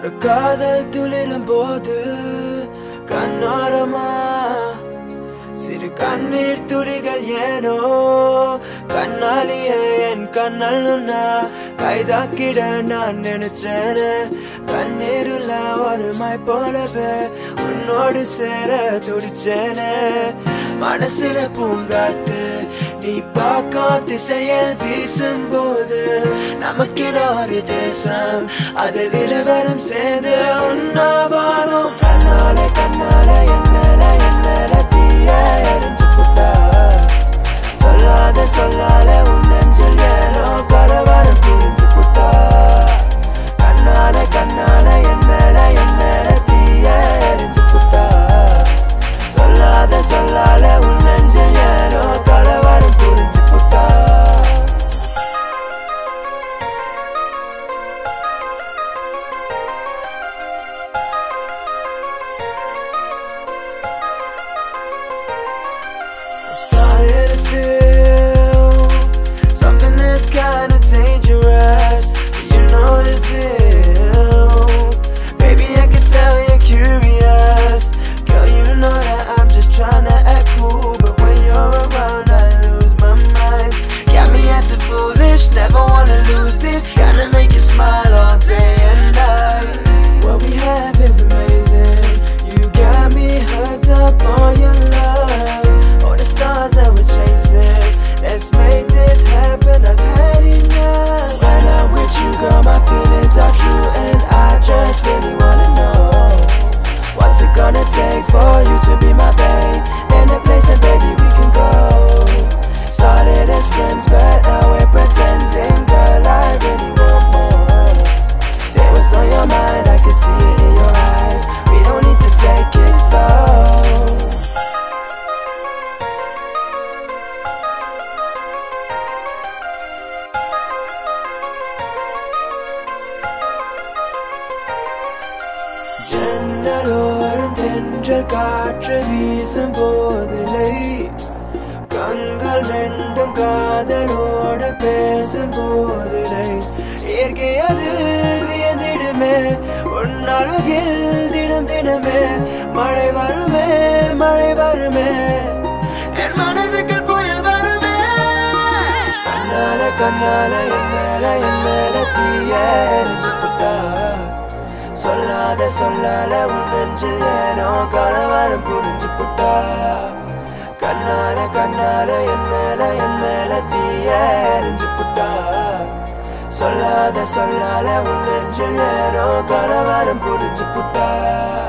ஒரு காதல் துளிரும் போது கண்ணோரமா சிறு கண்ணீர் துளிகள் ஏனோ கண்ணாலியே என் கண்ணல் நான் கைதாக்கிட நான் நினைச்சேனே கண்ணீருல ஒரு மாய் போலவே உன்னோடு சேர துடிச்சேனே மனசுல பூங்காத்து நீ பார்க்கும் திசையில் வீசும் போது நமக்கிட ஒரு தேசம் அதில் இருவரும் சேர்ந்து உன்னா வாழும் கண்ணால கண்ணால என் மேல என் மேல தீய எரிஞ்சு புட்டா சொல்லாத சொல்லாத உன் நெஞ்சில் ஏனோ கலவரம் புரிஞ்சு புட்டா கண்ணால கண்ணால என் மேல என் மேல தீய எரிஞ்சு புட்டா சொல்லாத சொல்லாத உன் நெஞ்சில் ஏனோ கலவரம் புரிஞ்சு புட்டா started to feel something that's kinda dangerous. You know the deal, baby. I can tell you're curious, girl. You know that I'm just trying to act cool, but when you're around, I lose my mind. Got me acting foolish, never wanna lose this. Gotta make you smile all day and night. What we have is amazing. You got me hooked up on your love. All the stars that we're chasing. Let's make this happen. I've had enough. When I'm with you, girl, my feelings are true, and I just really wanna know what's it gonna take for you to be my babe. In a place that baby we can go. Started as friends, but now we're pretending, girl. I really want more. Say what's on your mind, I can see it in your eyes. We don't need to take it slow. ஜன்னலோரம் தென்றல் காற்று வீசும் போதில்லை கண்கள் ரெண்டும் காதலோடு பேசும் போதில்லை இயற்கை அது வியந்திடுமே உன்னழகில் தினம் தினமே மழை வருமே மழை வருமே என் மனதுக்குள் புயல் வருமே கண்ணால கண்ணால என் மேல என் மேல தீய எரிஞ்சு புட்டா சொல்லாத சொல்லாத உன் நெஞ்சில் ஏனோ கலவரம் புரிஞ்சு புட்டா கண்ணால கண்ணால என் மேல என் மேல தீய எரிஞ்சு புட்டா சொல்லாத சொல்லாத உன் நெஞ்சில் ஏனோ கலவரம் புரிஞ்சு புட்டா